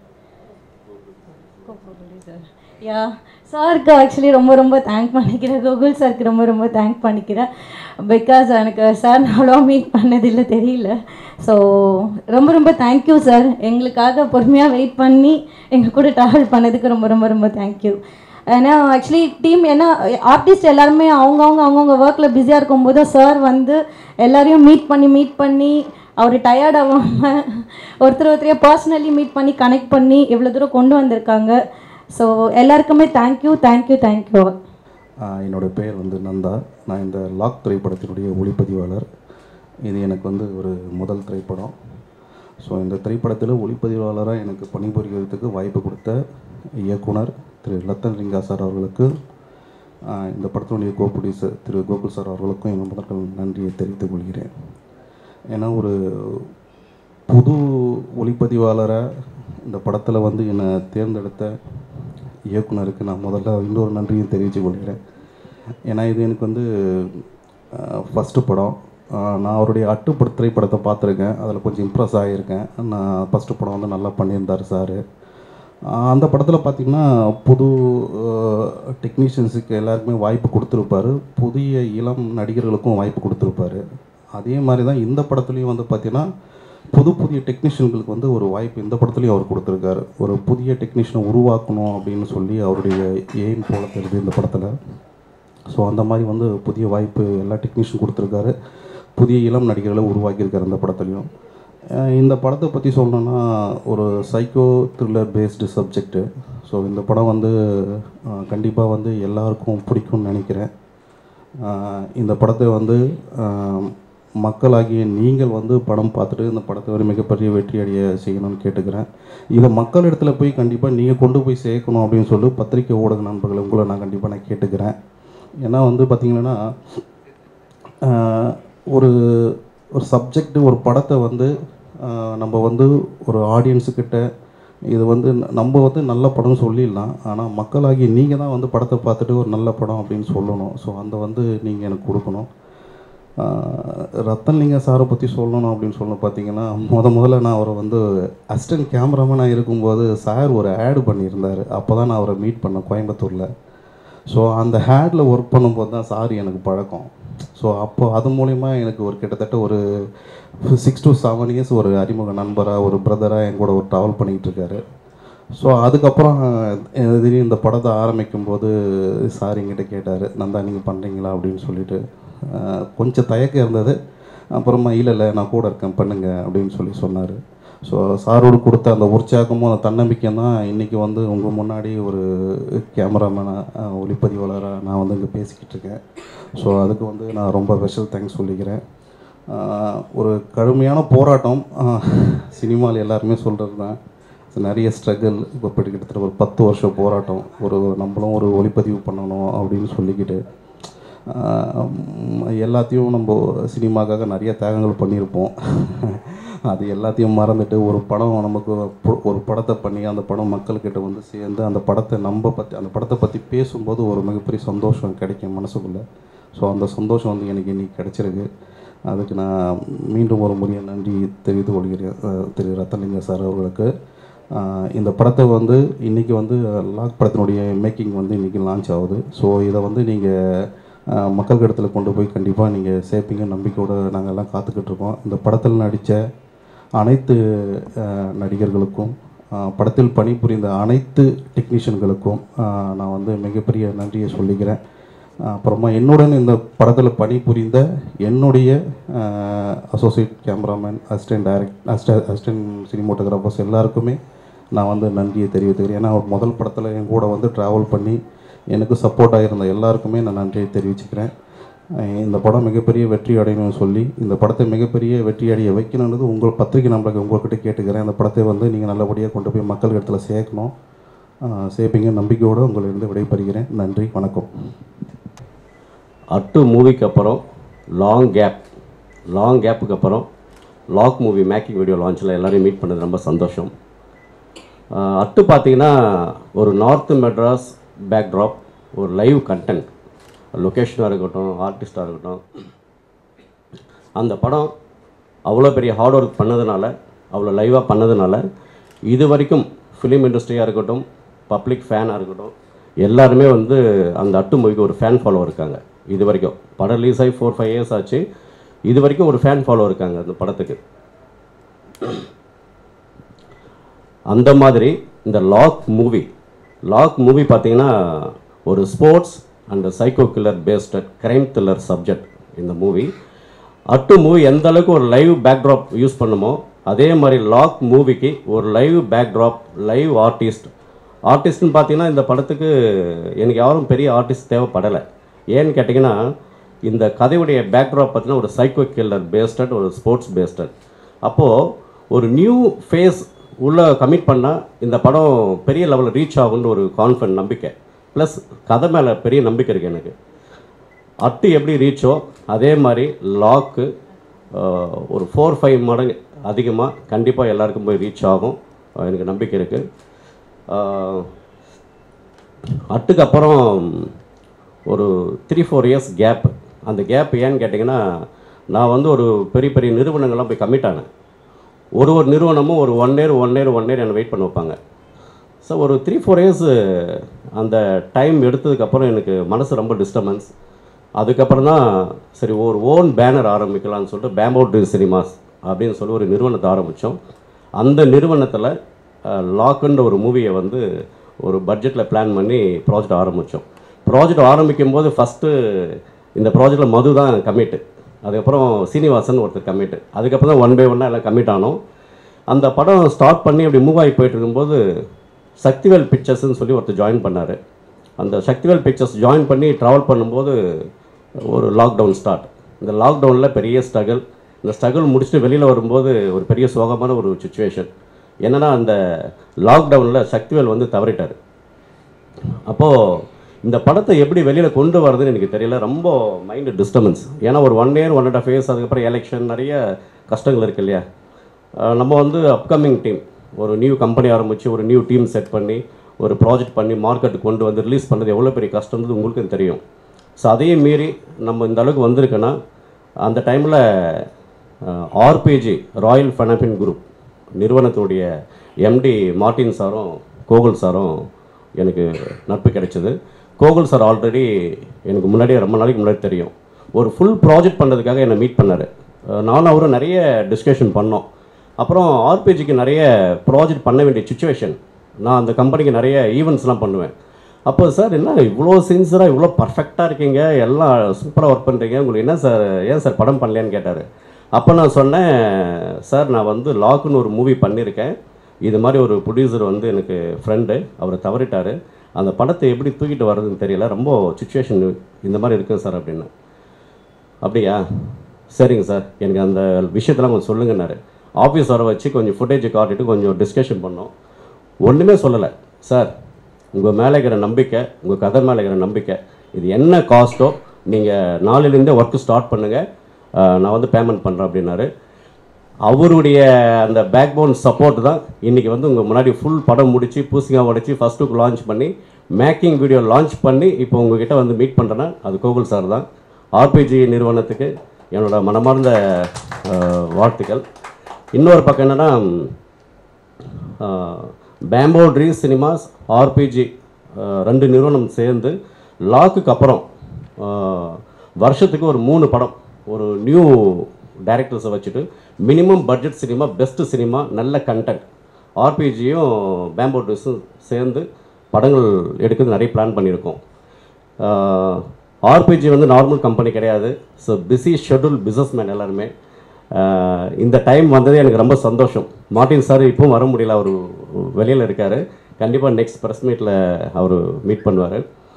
சார் யா சாருக்கு ஆக்சுவலி ரொம்ப ரொம்ப தேங்க் பண்ணிக்கிறேன் கோகுல் சாருக்கு ரொம்ப ரொம்ப தேங்க் பண்ணிக்கிறேன் பிகாஸ் எனக்கு சார் அவ்வளோ மீட் பண்ணதில்லை தெரியல ஸோ ரொம்ப ரொம்ப தேங்க்யூ சார் எங்களுக்காக பொறுமையாக வெயிட் பண்ணி எங்கள் கூட ட்ராவல் பண்ணதுக்கு ரொம்ப ரொம்ப ரொம்ப தேங்க்யூ ஏன்னா ஆக்சுவலி டீம் ஏன்னா ஆர்டிஸ்ட் எல்லாருமே அவங்கவுங்க அவங்கவுங்க ஒர்க்கில் பிஸியாக இருக்கும்போது சார் வந்து எல்லாரையும் மீட் பண்ணி மீட் பண்ணி அவர் டயர்ட் ஆகாமல் ஒருத்தர் ஒருத்தரையும் பர்சனலி மீட் பண்ணி கனெக்ட் பண்ணி இவ்வளோ தூரம் கொண்டு வந்திருக்காங்க ஸோ எல்லாருக்குமே தேங்க்யூ தேங்க்யூ தேங்க்யூ ஆஹ் என்னோட பெயர் வந்து நந்தா நான் இந்த லாக் திரைப்படத்தினுடைய ஒளிப்பதிவாளர் இது எனக்கு வந்து ஒரு முதல் திரைப்படம் ஸோ இந்த திரைப்படத்தில் ஒளிப்பதிவாளராக எனக்கு பணிபுரியறதுக்கு வாய்ப்பு கொடுத்த இயக்குனர் திரு லத்தன் லிங்கா சார் அவர்களுக்கு ஆஹ் இந்த படத்தினுடைய கோ ப்ரொடியூசர் திரு கோகுல் சார் அவர்களுக்கும் என் முதற்கள் நன்றியை தெரிவித்துக் கொள்கிறேன் ஏன்னா ஒரு புது ஒளிப்பதிவாளரை இந்த படத்தில் வந்து என்னை தேர்ந்தெடுத்த இயக்குனருக்கு நான் முதல்ல இன்னொரு நன்றியும் தெரிவித்துக் கொள்கிறேன் ஏன்னா இது எனக்கு வந்து ஃபஸ்ட்டு படம் ஆஹ் நான் அவருடைய அட்டுப்பட திரைப்படத்தை பார்த்துருக்கேன் அதில் கொஞ்சம் இம்ப்ரெஸ் ஆகியிருக்கேன் நான் ஃபஸ்ட்டு படம் வந்து நல்லா பண்ணியிருந்தார் சார் அந்த படத்தில் பார்த்திங்கன்னா புது டெக்னீஷியன்ஸுக்கு எல்லாருக்குமே வாய்ப்பு கொடுத்துருப்பாரு புதிய இளம் நடிகர்களுக்கும் வாய்ப்பு கொடுத்துருப்பாரு அதே மாதிரி தான் இந்த படத்துலையும் வந்து பார்த்திங்கன்னா புது புதிய டெக்னீஷியன்களுக்கு வந்து ஒரு வாய்ப்பு இந்த படத்துலையும் அவர் கொடுத்துருக்காரு ஒரு புதிய டெக்னீஷியனை உருவாக்கணும் அப்படின்னு சொல்லி அவருடைய எய்ம் போல தெரியுது இந்த படத்தில் ஸோ அந்த மாதிரி வந்து புதிய வாய்ப்பு எல்லா டெக்னீஷியன் கொடுத்துருக்காரு புதிய இளம் நடிகர்களை உருவாக்கியிருக்காரு இந்த படத்துலையும் அஹ் இந்த படத்தை பற்றி சொல்லணுன்னா ஒரு psycho thriller based subject so இந்த படம் வந்து கண்டிப்பாக வந்து எல்லாருக்கும் பிடிக்கும்னு நினைக்கிறேன் அஹ் இந்த படத்தை வந்து அஹ் மக்களாகிய நீங்கள் வந்து படம் பார்த்துட்டு இந்த படத்தை ஒரு மிகப்பெரிய வெற்றி அடைய செய்யணும்னு கேட்டுக்கிறேன் இதை மக்கள் இடத்துல போய் கண்டிப்பாக நீங்கள் கொண்டு போய் சேர்க்கணும் அப்படின்னு சொல்லி பத்திரிக்கை ஊடக நண்பர்களை உங்களை நான் கண்டிப்பாக நான் கேட்டுக்கிறேன் ஏன்னா வந்து பார்த்தீங்கன்னா ஆஹ் ஒரு ஒரு சப்ஜெக்ட் ஒரு படத்தை வந்து ஆஹ் நம்ம வந்து ஒரு ஆடியன்ஸுக்கிட்ட இது வந்து ந- நம்ம வந்து நல்ல படம்னு சொல்லிடலாம் ஆனால் மக்களாகி நீங்கள் தான் வந்து படத்தை பார்த்துட்டு ஒரு நல்ல படம் அப்படின்னு சொல்லணும் ஸோ அந்த வந்து நீங்கள் எனக்கு கொடுக்கணும் ஆஹ் ரத்தன்லிங்க சாரை பற்றி சொல்லணும் அப்படின்னு சொல்லி பார்த்தீங்கன்னா முத முதல்ல நான் அவரை வந்து அசிஸ்டன்ட் கேமராமேனாக இருக்கும்போது சார் ஒரு ஆடு பண்ணியிருந்தார் அப்போ தான் நான் அவரை மீட் பண்ணேன் கோயம்புத்தூரில் ஸோ அந்த ஹேடில் ஒர்க் பண்ணும்போது தான் சார் எனக்கு பழக்கம் ஸோ அப்போ அது மூலிமா எனக்கு ஒரு கிட்டத்தட்ட ஒரு சிக்ஸ் to செவன் இயர்ஸ் ஒரு அறிமுக நண்பராக ஒரு பிரதராக என் கூட ஒரு ட்ராவல் பண்ணிக்கிட்டு இருக்காரு ஸோ அதுக்கப்புறம் அஹ், திடீர்னு இந்த படத்தை ஆரம்பிக்கும் போது சார் என்கிட்ட கேட்டார் நந்தா நீங்கள் பண்ணுறீங்களா அப்படின்னு சொல்லிட்டு அஹ், கொஞ்சம் தயக்கம் இருந்தது அப்புறமா இல்லை இல்லை நான் கூட இருக்கேன் பண்ணுங்க அப்படின்னு சொல்லி சொன்னார் ஸோ சாரோடு கொடுத்த அந்த உற்சாகமும் அந்த தன்னம்பிக்கையும் தான் இன்றைக்கி வந்து உங்கள் முன்னாடி ஒரு கேமராமேனாக ஒளிப்பதிவாளராக நான் வந்து இங்கே பேசிக்கிட்டு இருக்கேன் ஸோ அதுக்கு வந்து நான் ரொம்ப ஸ்பெஷல் தேங்க்ஸ் சொல்லிக்கிறேன் ஆஹ் ஒரு கடுமையான போராட்டம் சினிமாவில் எல்லாருமே சொல்கிறது தான் So, நிறைய ஸ்ட்ரகிள் இப்போ இப்படி கிட்டத்தட்ட ஒரு பத்து வருஷம் போராட்டம் ஒரு நம்மளும் ஒரு ஒளிப்பதிவு பண்ணணும் அப்படின்னு சொல்லிக்கிட்டு ஆஹ் உம் எல்லாத்தையும் நம்ம சினிமாக்காக நிறைய தியாகங்கள் பண்ணியிருப்போம் அது எல்லாத்தையும் மறந்துட்டு ஒரு படம் நமக்கு பு- ஒரு படத்தை பண்ணி அந்த படம் மக்கள்கிட்ட வந்து சேர்ந்து அந்த படத்தை நம்ம பற்றி அந்த படத்தை பற்றி பேசும்போது ஒரு மிகப்பெரிய சந்தோஷம் கிடைக்கும் மனசுக்குள்ளே ஸோ அந்த சந்தோஷம் வந்து எனக்கு இன்னைக்கு கிடைச்சிருக்கு அதுக்கு நான் மீண்டும் ஒரு முறையை நன்றி தெரிவித்துக் கொள்கிறேன் அஹ் திரு ரத்தலிங்க சார் அவர்களுக்கு ஆஹ் இந்த படத்தை வந்து இன்றைக்கி வந்து லாக் படத்தினுடைய மேக்கிங் வந்து இன்றைக்கி லான்ச் ஆகுது ஸோ இதை வந்து நீங்கள் மக்கள்கிட்டத்தில் கொண்டு போய் கண்டிப்பாக நீங்கள் சேர்ப்பீங்க நம்பிக்கையோடு நாங்கள் எல்லாம் காத்துக்கிட்டு இருக்கோம் இந்த படத்தில் நடித்த அனைத்து ஆஹ் நடிகர்களுக்கும் ஆஹ் படத்தில் பணிபுரிந்த அனைத்து டெக்னீஷியன்களுக்கும் ஆஹ் நான் வந்து மிகப்பெரிய நன்றியை சொல்லிக்கிறேன் ஆஹ் அப்புறமா என்னுடன் இந்த படத்தில் பணிபுரிந்த என்னுடைய associate cameraman assistant direct assist assistant cinematographers எல்லாருக்குமே நான் வந்து நன்றியை தெரிவித்துக்கிறேன் ஏன்னா அவர் முதல் படத்தில் என் கூட வந்து ட்ராவல் பண்ணி எனக்கு சப்போர்ட்டாக இருந்த எல்லாருக்குமே நான் நன்றியை தெரிவிச்சுக்கிறேன் அஹ் இந்த படம் மிகப்பெரிய வெற்றி அடையணும்னு சொல்லி இந்த படத்தை மிகப்பெரிய வெற்றி அடைய வைக்கணுன்றது உங்கள் பத்திரிகை நம்பளுக்கு உங்கள்கிட்ட கேட்டுக்கிறேன் இந்த படத்தை வந்து நீங்கள் நல்லபடியாக கொண்டு போய் மக்கள் இடத்துல சேர்க்கணும் அஹ் சேர்ப்பீங்க நம்பிக்கையோடு உங்களிடம் விடைபெறுகிறேன் நன்றி வணக்கம் அட்டு மூவிக்கு அப்புறம் லாங் கேப் லாங் கேப்புக்கு அப்புறம் லாக் மூவி மேக்கிங் வீடியோ லான்ச்சில் எல்லாரையும் மீட் பண்ணது ரொம்ப சந்தோஷம் ஆஹ் அட்டு பார்த்தீங்கன்னா ஒரு நார்த் மெட்ராஸ் பேக்ட்ராப் ஒரு லைவ் கண்டென்ட் லொக்கேஷனாக இருக்கட்டும் ஆர்டிஸ்டாக இருக்கட்டும் அந்த படம் அவ்வளோ பெரிய ஹார்ட் ஒர்க் பண்ணதுனால அவ்வளோ லைவாக பண்ணதுனால இது வரைக்கும் ஃபிலிம் இண்டஸ்ட்ரியாக இருக்கட்டும் பப்ளிக் ஃபேனாக இருக்கட்டும் எல்லாருமே வந்து அந்த அட்டு மூவிக்கு ஒரு ஃபேன் ஃபாலோ இருக்காங்க இது வரைக்கும் படம் ரிலீஸ் ஆகி ஃபோர் ஃபைவ் இயர்ஸ் ஆச்சு இது வரைக்கும் ஒரு ஃபேன் ஃபாலோ இருக்காங்க அந்த படத்துக்கு அந்த மாதிரி இந்த லாக் மூவி லாக் மூவி பார்த்தீங்கன்னா ஒரு sports and psycho killer based crime thriller subject இந்த மூவி அட்டு மூவி எந்த அளவுக்கு ஒரு லைவ் பேக்ட்ராப் யூஸ் பண்ணுமோ அதே மாதிரி லாக் மூவிக்கு ஒரு லைவ் பேக்ட்ராப் லைவ் ஆர்டிஸ்ட் ஆர்டிஸ்ட்னு பார்த்தீங்கன்னா இந்த படத்துக்கு எனக்கு யாரும் பெரிய ஆர்டிஸ்ட் தேவைப்படலை ஏன்னு கேட்டிங்கன்னா இந்த கதையுடைய பேக்ட்ராப் பார்த்தீங்கன்னா ஒரு சைக்கோ கில்லர் பேஸ்டட் ஒரு ஸ்போர்ட்ஸ் பேஸ்டட் அப்போது ஒரு நியூ ஃபேஸ் உள்ளே கமிட் பண்ணால் இந்த படம் பெரிய லெவலில் ரீச் ஆகும்னு ஒரு கான்ஃபிடன்ட் நம்பிக்கை ப்ளஸ் கதை மேலே பெரிய நம்பிக்கை இருக்குது எனக்கு அட்டு எப்படி ரீச்சோ அதே மாதிரி லாக்கு ஒரு ஃபோர் ஃபைவ் மடங்கு அதிகமாக கண்டிப்பாக எல்லாருக்கும் போய் ரீச் ஆகும் அஹ் எனக்கு நம்பிக்கை இருக்குது அட்டுக்கு அப்புறம் ஒரு த்ரீ ஃபோர் இயர்ஸ் கேப் அந்த கேப் ஏன்னு கேட்டிங்கன்னா நான் வந்து ஒரு பெரிய பெரிய நிறுவனங்கள்லாம் போய் கமிட் ஆனேன் ஒரு ஒரு நிறுவனமும் ஒரு one year one year one year என்னை வெயிட் பண்ண வைப்பாங்க ஸோ ஒரு த்ரீ ஃபோர் இயர்ஸு அந்த டைம் எடுத்ததுக்கப்புறம் எனக்கு மனசு ரொம்ப டிஸ்டர்பன்ஸ் அதுக்கப்புறம் தான் சரி ஒரு ஓன் பேனர் ஆரம்பிக்கலாம்னு சொல்லிட்டு பேம்போ ட்ரீம் சினிமாஸ் அப்படின்னு சொல்லி ஒரு நிறுவனத்தை ஆரம்பித்தோம் அந்த நிறுவனத்தில் லாக்குன்ற ஒரு மூவியை வந்து ஒரு பட்ஜெட்டில் பிளான் பண்ணி ப்ராஜெக்ட் ஆரம்பித்தோம் ப்ராஜெக்ட் ஆரம்பிக்கும் போது ஃபஸ்ட்டு இந்த ப்ராஜெக்டில் மது தான் கமிட்டு அதுக்கப்புறம் சீனிவாசன் ஒருத்தர் கமிட்டு அதுக்கப்புறம் தான் ஒன் பை ஒன்னாக எல்லாம் கமிட் ஆனோம் அந்த படம் ஸ்டார்ட் பண்ணி அப்படி மூவ் ஆகி போயிட்டு இருக்கும்போது சக்திவேல் பிக்சர்ஸ்னு சொல்லி ஒருத்தர் ஜாயின் பண்ணார் அந்த சக்திவேல் பிக்சர்ஸ் ஜாயின் பண்ணி ட்ராவல் பண்ணும்போது ஒரு லாக்டவுன் ஸ்டார்ட் இந்த லாக்டவுனில் பெரிய ஸ்ட்ரகிள் இந்த ஸ்ட்ரகிள் முடிச்சுட்டு வெளியில் வரும்போது ஒரு பெரிய சோகமான ஒரு சுச்சுவேஷன் என்னன்னா அந்த லாக்டவுனில் சக்திவேல் வந்து தவறிட்டார் அப்போது இந்த படத்தை எப்படி வெளியில் கொண்டு வரதுன்னு எனக்கு தெரியல ரொம்ப மைண்டு டிஸ்டர்பன்ஸ் ஏன்னா ஒரு one year one and half years அதுக்கப்புறம் எலெக்ஷன் நிறைய கஷ்டங்கள் இருக்கு இல்லையா அஹ் நம்ம வந்து அப்கமிங் டீம் ஒரு நியூ கம்பெனி ஆரம்பித்து ஒரு நியூ டீம் செட் பண்ணி ஒரு ப்ராஜெக்ட் பண்ணி மார்க்கெட்டுக்கு கொண்டு வந்து ரிலீஸ் பண்ணது எவ்வளோ பெரிய கஷ்டம்ன்றது உங்களுக்கு தெரியும் ஸோ அதையும் மீறி நம்ம இந்த அளவுக்கு வந்திருக்கேன்னா அந்த டைமில் ஆர்பிஜி ராயல் ஃபெனபின் குரூப் நிறுவனத்துடைய எம்டி மார்ட்டின் சாரும் கோகுல் சாரும் எனக்கு நட்பு கிடைச்சது கோகுல் சார் ஆல்ரெடி எனக்கு முன்னாடியே ரொம்ப நாளைக்கு முன்னாடி தெரியும் ஒரு ஃபுல் ப்ராஜெக்ட் பண்ணுறதுக்காக என்னை மீட் பண்ணார் நானும் அவரும் நிறைய டிஸ்கஷன் பண்ணோம் அப்புறம் ஆர்பிஜிக்கு நிறைய ப்ராஜெக்ட் பண்ண வேண்டிய சுச்சுவேஷன் நான் அந்த கம்பெனிக்கு நிறைய ஈவெண்ட்ஸ்லாம் பண்ணுவேன் அப்போ சார் என்ன இவ்வளோ சின்சராக இவ்வளோ பர்ஃபெக்டாக இருக்கீங்க எல்லாம் சூப்பராக ஒர்க் பண்ணுறீங்க உங்களுக்கு என்ன சார் ஏன் சார் படம் பண்ணலையான்னு கேட்டார் அப்போ நான் சொன்னேன் சார் நான் வந்து லாக்குன்னு ஒரு மூவி பண்ணியிருக்கேன் இது மாதிரி ஒரு ப்ரொடியூசர் வந்து எனக்கு ஃப்ரெண்டு அவர் தவறிட்டார் அந்த படத்தை எப்படி தூக்கிட்டு வர்றதுன்னு தெரியல ரொம்ப சுச்சுவேஷன் இந்த மாதிரி இருக்குது சார் அப்படின்னு அப்படியா சரிங்க சார் எனக்கு அந்த விஷயத்தெல்லாம் கொஞ்சம் சொல்லுங்கன்னாரு ஆஃபீஸ் வர வச்சு கொஞ்சம் ஃபுட்டேஜ் காட்டிட்டு கொஞ்சம் டிஸ்கஷன் பண்ணோம் ஒன்றுமே சொல்லலை சார் உங்கள் மேலே இருக்கிற நம்பிக்கை உங்கள் கதை மேலே இருக்கிற நம்பிக்கை இது என்ன காஸ்ட்டோ நீங்கள் நாளிலேருந்தே ஒர்க்கு ஸ்டார்ட் பண்ணுங்கள் நான் வந்து பேமெண்ட் பண்ணுறேன் அப்படின்னாரு அவருடைய அந்த பேக் போன் சப்போர்ட் தான் இன்றைக்கி வந்து உங்கள் முன்னாடி ஃபுல் படம் முடித்து பூசிங்கா உடச்சி ஃபஸ்ட் லுக் லான்ச் பண்ணி மேக்கிங் வீடியோ லான்ச் பண்ணி இப்போ உங்ககிட்ட வந்து மீட் பண்ணுறேன்னா அது கோகுல் சார் தான் ஆர்பிஜி நிறுவனத்துக்கு என்னோட மனமார்ந்த அஹ், வாழ்த்துக்கள் இன்னொரு பக்கம் என்னென்னா பேம்போ ட்ரீஸ் சினிமாஸ் ஆர்பிஜி ரெண்டு நிறுவனம் சேர்ந்து லாக்குக்கு அப்புறம் அஹ், வருஷத்துக்கு ஒரு மூணு படம் ஒரு நியூ டைரக்டர்ஸை வச்சுட்டு minimum budget cinema best cinema நல்ல கண்டென்ட் ஆர்பிஜியும் பேம்போ ட்ரீஸும் சேர்ந்து படங்கள் எடுக்கிறது நிறைய பிளான் பண்ணியிருக்கோம் ஆர்பிஜி வந்து நார்மல் கம்பெனி கிடையாது ஸோ பிஸி ஷெட்யூல் பிஸ்னஸ்மேன் எல்லாருமே ஆஹ் இந்த டைம் வந்ததே எனக்கு ரொம்ப சந்தோஷம் மார்ட்டின் சார் இப்பவும் வர முடியல அவர் வெளியில் இருக்கார் கண்டிப்பாக நெக்ஸ்ட் ப்ரெஸ் மீட்டில் அவர் மீட் பண்ணுவார்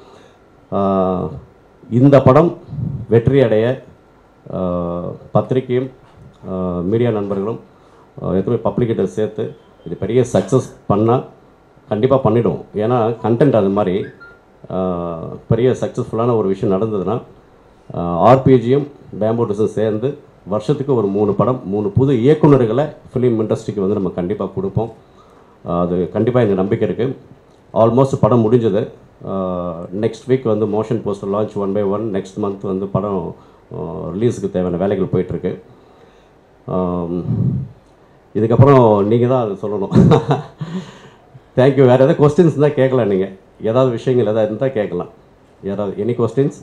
இந்த படம் வெற்றி அடைய ஆஹ் பத்திரிகையும் மீடியா நண்பர்களும் ஆஹ் எத்தனை பப்ளிக்கிட்ட சேர்த்து இது பெரிய சக்ஸஸ் பண்ணால் கண்டிப்பாக பண்ணிடுவோம் ஏன்னா கண்டென்ட் அது மாதிரி ஆஹ் பெரிய சக்ஸஸ்ஃபுல்லான ஒரு விஷயம் நடந்ததுன்னா ஆர்பிஜியும் பேம்போட்டஸும் சேர்ந்து வருஷத்துக்கு ஒரு மூணு படம் மூணு புது இயக்குனர்களை ஃபிலிம் இண்டஸ்ட்ரிக்கு வந்து நம்ம கண்டிப்பாக கொடுப்போம் ஆஹ் அது கண்டிப்பாக எனக்கு நம்பிக்கை இருக்குது ஆல்மோஸ்ட் படம் முடிஞ்சது நெக்ஸ்ட் வீக் வந்து motion poster launch one by one next month வந்து படம் ரிலீஸுக்கு தேவையான வேலைகள் போயிட்டுருக்கு இதுக்கப்புறம் நீங்கள் தான் அது சொல்லணும் தேங்க்யூ வேறு ஏதாவது கொஸ்டின்ஸ் தான் கேட்கலாம் நீங்கள் ஏதாவது விஷயங்கள் ஏதாவது இருந்தால் கேட்கலாம் யாராவது எனி கொஸ்டின்ஸ்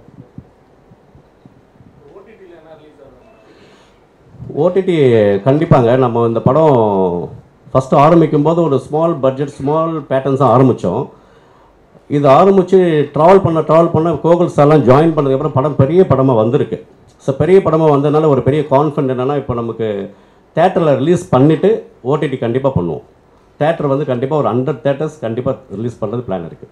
ஓடிடி கண்டிப்பாங்க நம்ம இந்த படம் ஃபஸ்ட்டு ஆரம்பிக்கும் போது ஒரு ஸ்மால் பட்ஜெட் ஸ்மால் பேட்டர்ன்ஸாக ஆரம்பித்தோம் இது ஆரம்பித்து ட்ராவல் பண்ண ட்ராவல் பண்ண கோகுல்ஸ் எல்லாம் ஜாயின் பண்ணதுக்கப்புறம் படம் பெரிய படமாக வந்திருக்கு ஸோ பெரிய படமாக வந்ததுனால ஒரு பெரிய கான்ஃபிடென்ட் என்னென்னா இப்போ நமக்கு தேட்டரில் ரிலீஸ் பண்ணிவிட்டு ஓடிடி கண்டிப்பாக பண்ணுவோம் தேட்டர் வந்து கண்டிப்பாக ஒரு ஹண்ட்ரட் தேட்டர்ஸ் கண்டிப்பாக ரிலீஸ் பண்ணுறது பிளான் இருக்குது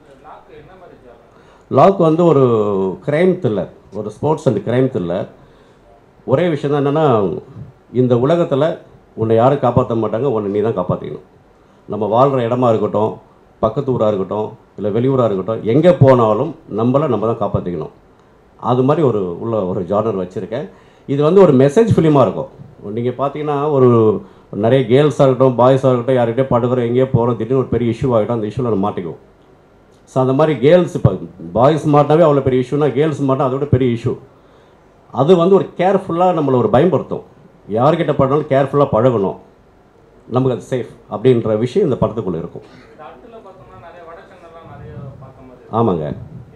லாக் வந்து ஒரு கிரைம் த்ரில்லர் ஒரு ஸ்போர்ட்ஸ் அண்ட் கிரைம் த்ரில்லர் ஒரே விஷயம் தான் என்னென்னா இந்த உலகத்தில் உன்னை யாரும் காப்பாற்ற மாட்டாங்க உன்னை நீ தான் காப்பாற்றிக்கணும் நம்ம வாழ்கிற இடமா இருக்கட்டும் பக்கத்து ஊராக இருக்கட்டும் இல்லை வெளியூராக இருக்கட்டும் எங்கே போனாலும் நம்மளை நம்ம தான் காப்பாற்றிக்கணும் அது மாதிரி ஒரு உள்ள ஒரு ஜானர் வச்சுருக்கேன் இது வந்து ஒரு மெசேஜ் ஃபிலிமாக இருக்கும் நீங்கள் பார்த்தீங்கன்னா ஒரு நிறைய கேர்ள்ஸாக இருக்கட்டும் பாய்ஸாக இருக்கட்டும் யார்கிட்டயும் படுக்கிறோம் எங்கேயோ போகிறோம் திடீர்னு ஒரு பெரிய இஷ்யூ ஆகிட்டோம் அந்த இஷ்யூவில் நம்ம மாட்டிக்குவோம் ஸோ அந்த மாதிரி கேர்ள்ஸ் இப்போ பாய்ஸ் மாட்டினாவே அவ்வளோ பெரிய இஷ்யூனா கேர்ள்ஸ் மாட்டா அதோட பெரிய இஷ்யூ அது வந்து ஒரு கேர்ஃபுல்லாக நம்மளை ஒரு பயன்படுத்தும் யார்கிட்ட படனாலும் கேர்ஃபுல்லாக பழகணும் நமக்கு அது சேஃப் அப்படின்ற விஷயம் இந்த படத்துக்குள்ளே இருக்கும் ஆமாங்க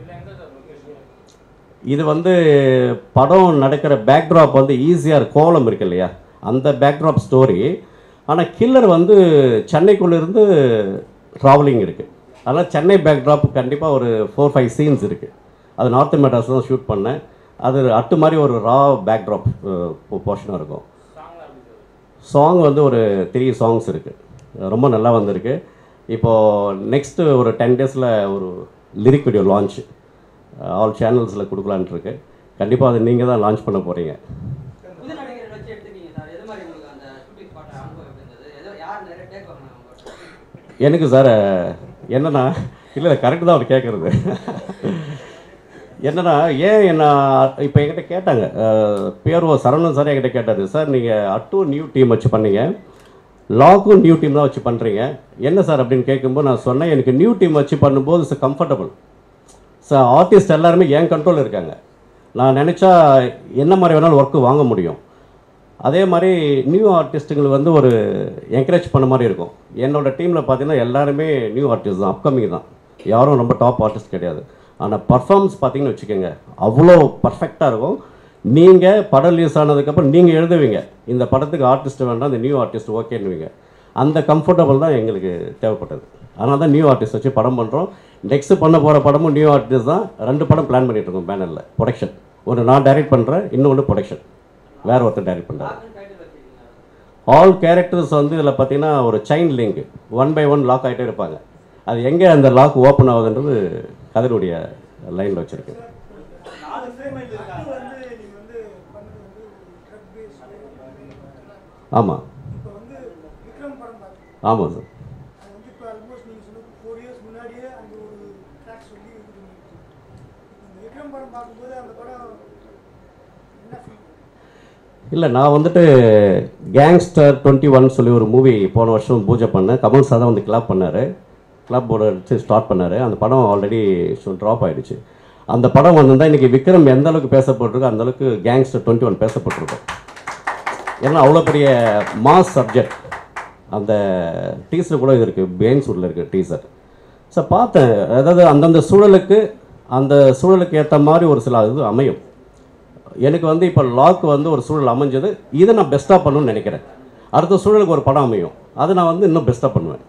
இது வந்து படம் நடக்கிற பேக்ட்ராப் வந்து ஈஸியாக கோலம் இருக்கு இல்லையா அந்த பேக்ட்ராப் ஸ்டோரி ஆனால் கில்லர் வந்து சென்னைக்குள்ளேருந்து ட்ராவலிங் இருக்குது அதனால் சென்னை பேக்ட்ராப் கண்டிப்பாக ஒரு ஃபோர் ஃபைவ் சீன்ஸ் இருக்குது அது நார்த் மெட்ராஸ் தான் ஷூட் பண்ணேன் அது அட்டு மாதிரி ஒரு ரா பேக்ட்ராப் போர்ஷனாக இருக்கும் சாங் வந்து ஒரு த்ரீ சாங்ஸ் இருக்குது ரொம்ப நல்லா வந்திருக்கு இப்போது நெக்ஸ்ட்டு ஒரு டென் டேஸில் ஒரு லிரிக் வீடியோ லான்ச் ஆல் சேனல்ஸில் கொடுக்கலான்ட்டு இருக்கு கண்டிப்பாக அது நீங்கள் தான் லான்ச் பண்ண போகிறீங்க புது நடிகர்கள் வச்சு எடுத்துட்டீங்க சார் எது மாதிரி உங்களுக்கு அந்த ஷூட்டிங் ஸ்பாட் அனுபவம் எப்படி இருந்தது எதோ யார் நிறைய டேக் வாங்கினாங்க உங்கள்ட்ட? எனக்கு சார் என்னன்னா இல்லை கரெக்டு தான் அவர் கேட்குறது என்னன்னா ஏன் என்ன இப்போ என்கிட்ட கேட்டாங்க பிஆர்ஓ சரவணன் சார் என்கிட்ட கேட்டார் சார் நீங்கள் அட்டு நியூ டீம் வச்சு பண்ணீங்க லாக்கும் நியூ டீம் தான் வச்சு பண்ணுறீங்க என்ன சார் அப்படின்னு கேட்கும்போது நான் சொன்னேன் எனக்கு நியூ டீம் வச்சு பண்ணும்போது இட்ஸ் கம்ஃபர்டபுள் ஸோ ஆர்டிஸ்ட் எல்லாருமே என் கண்ட்ரோல் இருக்காங்க நான் நினச்சா என்ன மாதிரி வேணாலும் ஒர்க்கு வாங்க முடியும் அதே மாதிரி நியூ ஆர்டிஸ்ட்டுங்களுக்கு வந்து ஒரு என்கரேஜ் பண்ண மாதிரி இருக்கும் என்னோட டீமில் பார்த்தீங்கன்னா எல்லாருமே நியூ ஆர்டிஸ்ட் தான் அப்கமிங் தான் யாரும் ரொம்ப டாப் ஆர்டிஸ்ட் கிடையாது ஆனால் பர்ஃபார்மன்ஸ் பார்த்தீங்கன்னு வச்சுக்கோங்க அவ்வளோ பர்ஃபெக்டாக இருக்கும் நீங்கள் படம் ரிலீஸ் ஆனதுக்கப்புறம் நீங்கள் எழுதுவீங்க இந்த படத்துக்கு ஆர்டிஸ்ட் வேண்டாம் இந்த நியூ ஆர்டிஸ்ட் ஓகேன்னுவீங்க அந்த கம்ஃபர்டபுள் தான் எங்களுக்கு தேவைப்பட்டது அதனால தான் நியூ ஆர்டிஸ்ட் வச்சு படம் பண்ணுறோம் நெக்ஸ்ட் பண்ண போகிற படமும் நியூ ஆர்டிஸ்ட் தான் ரெண்டு படம் பிளான் பண்ணிட்டு இருக்கோம் பேனரில் ப்ரொடக்ஷன் ஒன்று நான் டைரக்ட் பண்ணுறேன் இன்னொன்று ப்ரொடக்ஷன் வேற ஒருத்தர் டைரக்ட் பண்ணுறாரு ஆல் கேரக்டர்ஸ் வந்து இதில் பார்த்தீங்கன்னா ஒரு chain link one by one lock ஆகிட்டே இருப்பாங்க அது எங்கே அந்த லாக் ஓப்பன் ஆகுதுன்றது கதனுடைய லைனில் வச்சுருக்கு ஆமாம் ஆமாம் சார் இல்லை நான் வந்துட்டு கேங்ஸ்டர் டுவெண்ட்டி ஒன் சொல்லி ஒரு மூவி போன வருஷம் பூஜை பண்ணேன் கமல் சார் தான் வந்து கிளப் பண்ணார் கிளப்போட வச்சு ஸ்டார்ட் பண்ணார் அந்த படம் ஆல்ரெடி ட்ராப் ஆயிடுச்சு அந்த படம் வந்திருந்தால் இன்றைக்கி விக்ரம் எந்த அளவுக்கு பேசப்பட்டிருக்கோ அந்த அளவுக்கு கேங்ஸ்டர் டுவெண்ட்டி ஒன் பேசப்பட்டிருக்கும் ஏன்னா அவ்வளோ பெரிய மாஸ் சப்ஜெக்ட் அந்த டீசர் கூட இது இருக்குது பேன்சூரில் இருக்குது டீசர் ஸோ பார்த்தேன் அதாவது அந்தந்த சூழலுக்கு அந்த சூழலுக்கு ஏற்ற மாதிரி ஒரு சில இது அமையும் எனக்கு வந்து இப்போ லாக் வந்து ஒரு சூழல் அமைஞ்சது இதை நான் பெஸ்ட்டாக பண்ணணும்னு நினைக்கிறேன் அடுத்த சூழலுக்கு ஒரு படம் அமையும் அதை நான் வந்து இன்னும் பெஸ்ட்டாக பண்ணுவேன்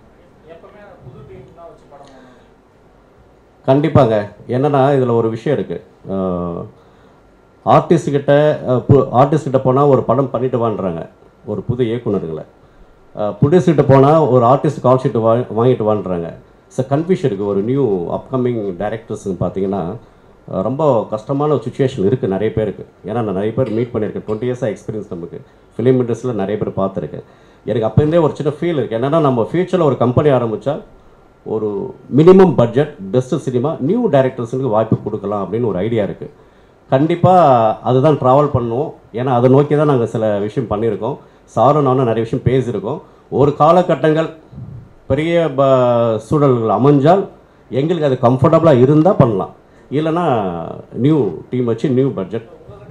கண்டிப்பாங்க என்னன்னா இதில் ஒரு விஷயம் இருக்குது ஆர்டிஸ்ட் கிட்ட ஆர்டிஸ்ட் கிட்ட போனால் ஒரு படம் பண்ணிட்டு வான்றாங்க ஒரு புது இயக்குனர்களை ப்ரொடியூஸ் கிட்ட போனால் ஒரு ஆர்டிஸ்ட் கால் ஷீட் வா வாங்கிட்டு வான்றாங்க ஸோ கன்ஃபியூஷன் இருக்குது ஒரு நியூ அப்கமிங் டைரக்டர்ஸ்னு பார்த்தீங்கன்னா அஹ், ரொம்ப கஷ்டமான ஒரு சுச்சுவேஷன் இருக்குது நிறைய பேருக்கு ஏன்னா நான் நிறைய பேர் மீட் பண்ணியிருக்கேன் டுவெண்ட்டி இயர்ஸாக எக்ஸ்பீரியன்ஸ் நமக்கு ஃபிலிம் இண்டஸ்ட்ரியில் நிறைய பேர் பார்த்துருக்கேன் எனக்கு அப்போருந்தே ஒரு சின்ன ஃபீல் இருக்குது என்னென்னா நம்ம ஃப்யூச்சரில் ஒரு கம்பெனி ஆரம்பித்தா ஒரு minimum budget best cinema new டைரக்டர்ஸுக்கு வாய்ப்பு கொடுக்கலாம் அப்படின்னு ஒரு ஐடியா இருக்குது கண்டிப்பாக அதுதான் ட்ராவல் பண்ணுவோம் ஏன்னா அதை நோக்கி தான் நாங்கள் சில விஷயம் பண்ணியிருக்கோம் சாரும் நானும் நிறைய விஷயம் பேசியிருக்கோம் ஒரு காலகட்டங்கள் பெரிய ப சூழல்கள் அமைஞ்சால் எங்களுக்கு அது கம்ஃபர்டபுளாக இருந்தால் பண்ணலாம் இல்லைன்னா நியூ டீம் வச்சு நியூ பட்ஜெட்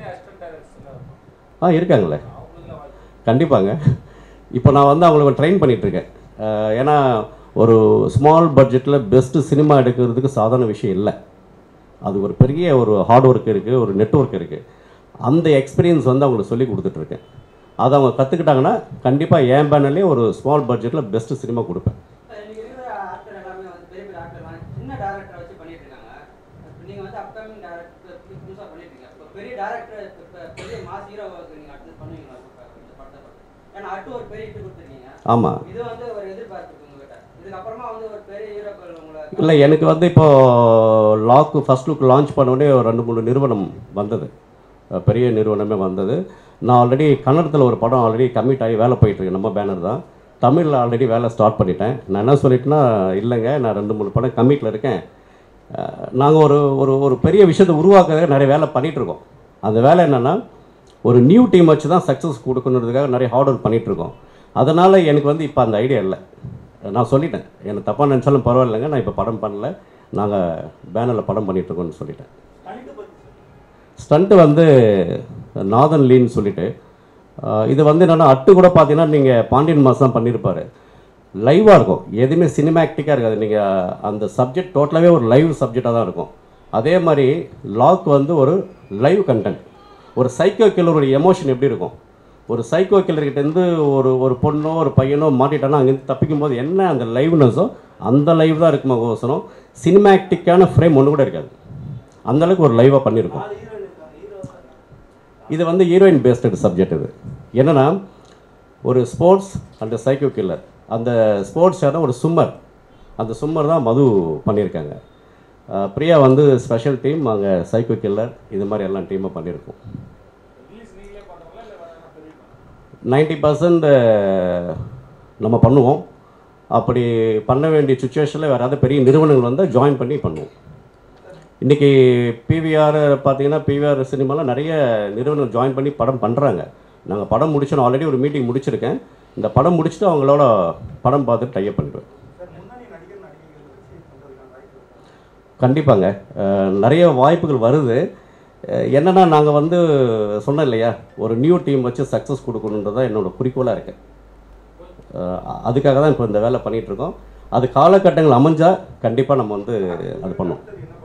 ஆ இருக்காங்களே கண்டிப்பாங்க இப்போ நான் வந்து அவங்களுக்கு ட்ரெயின் பண்ணிகிட்ருக்கேன் ஏன்னா ஒரு ஸ்மால் பட்ஜெட்டில் பெஸ்ட்டு சினிமா எடுக்கிறதுக்கு சாதாரண விஷயம் இல்லை அது ஒரு பெரிய ஒரு ஹார்ட் ஒர்க் இருக்குது ஒரு நெட்ஒர்க் இருக்குது அந்த எக்ஸ்பீரியன்ஸ் வந்து அவங்களுக்கு சொல்லி கொடுத்துட்ருக்கேன் அதை அவங்க கற்றுக்கிட்டாங்கன்னா கண்டிப்பாக என் பேனர்லேயே ஒரு ஸ்மால் பட்ஜெட்டில் பெஸ்ட்டு சினிமா கொடுப்பேன் இன்னைக்கு இருக்கிற ஆக்டர் எல்லாமே வந்து பெரிய பெரிய ஆக்டர் சின்ன டேரக்டரை வச்சு பண்ணிட்டு இருக்காங்க இப்போ நீங்க வந்து அப்கமிங் டேரக்டர் புதுசாக பண்ணிட்டு இருக்கீங்க இப்போ பெரிய டேரக்டர் இப்போ பெரிய மாஸ் ஹீரோவுக்கு நீங்க அடுத்து பண்ணுவீங்களா இப்ப இந்த படத்தை பார்த்து? ஏன்னா அட்டு ஒரு பெரிய இட்டு கொடுத்துருக்கீங்க ஆமாம் இது வந்து ஒரு எதிர்பார்ப்பு இருக்கு உங்ககிட்ட இதுக்கப்புறமா வந்து ஒரு பெரிய ஹீரோக்கள் உங்களை இல்லை எனக்கு வந்து இப்போ லாக்கு ஃபர்ஸ்ட் லுக் லான்ச் பண்ண உடனே ஒரு ரெண்டு மூணு நிறுவனம் வந்தது அஹ் பெரிய நிறுவனமே வந்தது நான் ஆல்ரெடி கன்னடத்தில் ஒரு படம் ஆல்ரெடி கமிட் ஆகி வேலை போயிட்டுருக்கு நம்ம பேனர் தான் தமிழில் ஆல்ரெடி வேலை ஸ்டார்ட் பண்ணிட்டேன் நான் என்ன சொல்லிட்டேன்னா இல்லைங்க நான் ரெண்டு மூணு படம் கமிட்டில் இருக்கேன் நாங்கள் ஒரு ஒரு ஒரு பெரிய விஷயத்தை உருவாக்க நிறைய வேலை பண்ணிட்டு இருக்கோம் அந்த வேலை என்னென்னா ஒரு நியூ டீம் வச்சு தான் சக்ஸஸ் கொடுக்கணுன்றதுக்காக நிறைய ஹார்ட் ஒர்க் பண்ணிட்டு இருக்கோம் அதனால் எனக்கு வந்து இப்போ அந்த ஐடியா இல்லை நான் சொல்லிட்டேன் எனக்கு தப்பாக நினச்சாலும் பரவாயில்லைங்க நான் இப்போ படம் பண்ணல நாங்கள் பேனரில் படம் பண்ணிட்டு இருக்கோம்னு சொல்லிட்டேன் ஸ்டண்ட்டு வந்து நாதன் லீன்னு சொல்லிட்டு ஆஹ் இது வந்து என்னென்னா அட்டு கூட பார்த்தீங்கன்னா நீங்கள் பாண்டியன் மாஸ் தான் பண்ணியிருப்பாரு லைவாக இருக்கும் எதுவுமே சினிமேட்டிக்காக இருக்காது நீங்கள் அந்த சப்ஜெக்ட் டோட்டலாகவே ஒரு லைவ் சப்ஜெக்டாக தான் இருக்கும் அதே மாதிரி லாக் வந்து ஒரு லைவ் கண்டென்ட் ஒரு சைக்கோ கில்லருடைய எமோஷன் எப்படி இருக்கும் ஒரு சைக்கோ கில்லர்கிட்டேருந்து ஒரு ஒரு பொண்ணோ ஒரு பையனோ மாட்டிட்டானா அங்கேருந்து தப்பிக்கும் போது என்ன அந்த லைவ்னஸோ அந்த லைவ் தான் இருக்குமா கோசரம் சினிமேட்டிக்கான ஃப்ரேம் ஒன்று கூட இருக்காது அந்த அளவுக்கு ஒரு லைவாக பண்ணியிருக்கோம் இது வந்து ஹீரோயின் பேஸ்டு சப்ஜெக்ட் இது என்னன்னா ஒரு ஸ்போர்ட்ஸ் அண்ட் சைக்கோ கில்லர் அந்த ஸ்போர்ட்ஸ் ஒரு சும்மர் அந்த சும்மர் தான் மது பண்ணியிருக்காங்க அஹ் பிரியா வந்து ஸ்பெஷல் டீம் அங்கே சைக்கோ கில்லர் இது மாதிரி எல்லாம் டீமாக பண்ணியிருக்கோம் நைன்டி பர்சன்ட் நம்ம பண்ணுவோம் அப்படி பண்ண வேண்டிய சுச்சுவேஷனில் வேறு ஏதாவது பெரிய நிறுவனங்கள் வந்தால் ஜாயின் பண்ணி பண்ணுவோம் இன்றைக்கி பிவிஆர் பார்த்தீங்கன்னா பிவிஆர் சினிமாவில் நிறைய நிறுவனம் ஜாயின் பண்ணி படம் பண்ணுறாங்க நாங்கள் படம் முடிச்சோம் ஆல்ரெடி ஒரு மீட்டிங் முடிச்சிருக்கேன் இந்த படம் முடிச்சுட்டு அவங்களோட படம் பார்த்துட்டு டைப் பண்ணிடுவேன் கண்டிப்பாங்க அஹ் நிறைய வாய்ப்புகள் வருது அஹ் என்னன்னா நாங்கள் வந்து சொன்னேன் இல்லையா ஒரு நியூ டீம் வச்சு சக்ஸஸ் கொடுக்கணுன்றது தான் என்னோட குறிக்கோளாக இருக்கு அஹ் அதுக்காக தான் இப்போ இந்த வேலை பண்ணிட்டு இருக்கோம் அது காலகட்டங்கள் அமைஞ்சா கண்டிப்பாக நம்ம வந்து அது பண்ணோம்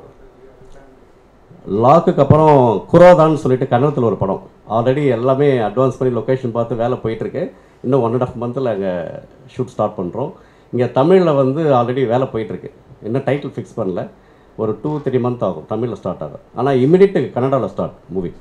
லாக்குக்கு அப்புறம் குரோதான்னு சொல்லிட்டு கன்னடத்தில் ஒரு படம் ஆல்ரெடி எல்லாமே அட்வான்ஸ் பண்ணி லொக்கேஷன் பார்த்து வேலை போயிட்டுருக்கு இன்னும் ஒன் அண்ட் ஆஃப் மந்தில் அங்கே ஷூட் ஸ்டார்ட் பண்ணுறோம் இங்கே தமிழில் வந்து ஆல்ரெடி வேலை போயிட்டுருக்கு இன்னும் டைட்டில் ஃபிக்ஸ் பண்ணல ஒரு டூ த்ரீ மந்த் ஆகும் தமிழில் ஸ்டார்ட் ஆகும் ஆனால் இமிடியட் கன்னடாவில் ஸ்டார்ட் மூவி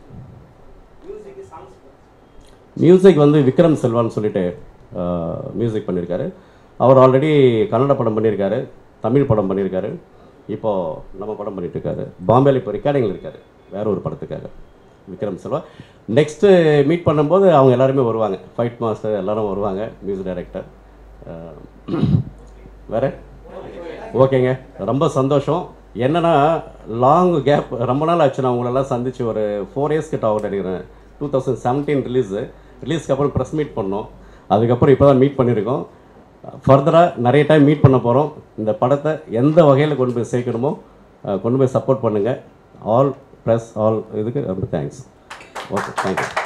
மியூசிக் வந்து விக்ரம் செல்வான்னு சொல்லிட்டு மியூசிக் பண்ணியிருக்காரு அவர் ஆல்ரெடி கன்னட படம் பண்ணியிருக்காரு தமிழ் படம் பண்ணியிருக்காரு இப்போது நம்ம படம் பண்ணிட்டு இருக்காரு பாம்பேல இப்போ ரெக்கார்டிங்கில் இருக்காரு வேற ஒரு படத்துக்காக விக்ரம் செல்வா நெக்ஸ்ட்டு மீட் பண்ணும்போது அவங்க எல்லாருமே வருவாங்க ஃபைட் மாஸ்டர் எல்லாரும் வருவாங்க மியூசிக் டைரக்டர் வேற ஓகேங்க ரொம்ப சந்தோஷம் என்னன்னா லாங் கேப் ரொம்ப நாள் ஆச்சு நான் உங்களெல்லாம் சந்திச்சு ஒரு ஃபோர் இயர்ஸ் கிட்ட ஆகும் நினைக்கிறேன் டூ தௌசண்ட் செவன்டீன் ரிலீஸு ரிலீஸ்க்கு அப்புறம் ப்ரெஸ் மீட் பண்ணோம் அதுக்கப்புறம் இப்போ தான் மீட் பண்ணியிருக்கோம் ஃபர்தராக நிறைய டைம் மீட் பண்ண போகிறோம் இந்த படத்தை எந்த வகையில் கொண்டு போய் சேர்க்கணுமோ அஹ், கொண்டு போய் சப்போர்ட் பண்ணுங்கள் ஆல் ப்ரெஸ் ஆல் இதுக்கு ரொம்ப தேங்க்ஸ் ஓகே தேங்க்யூ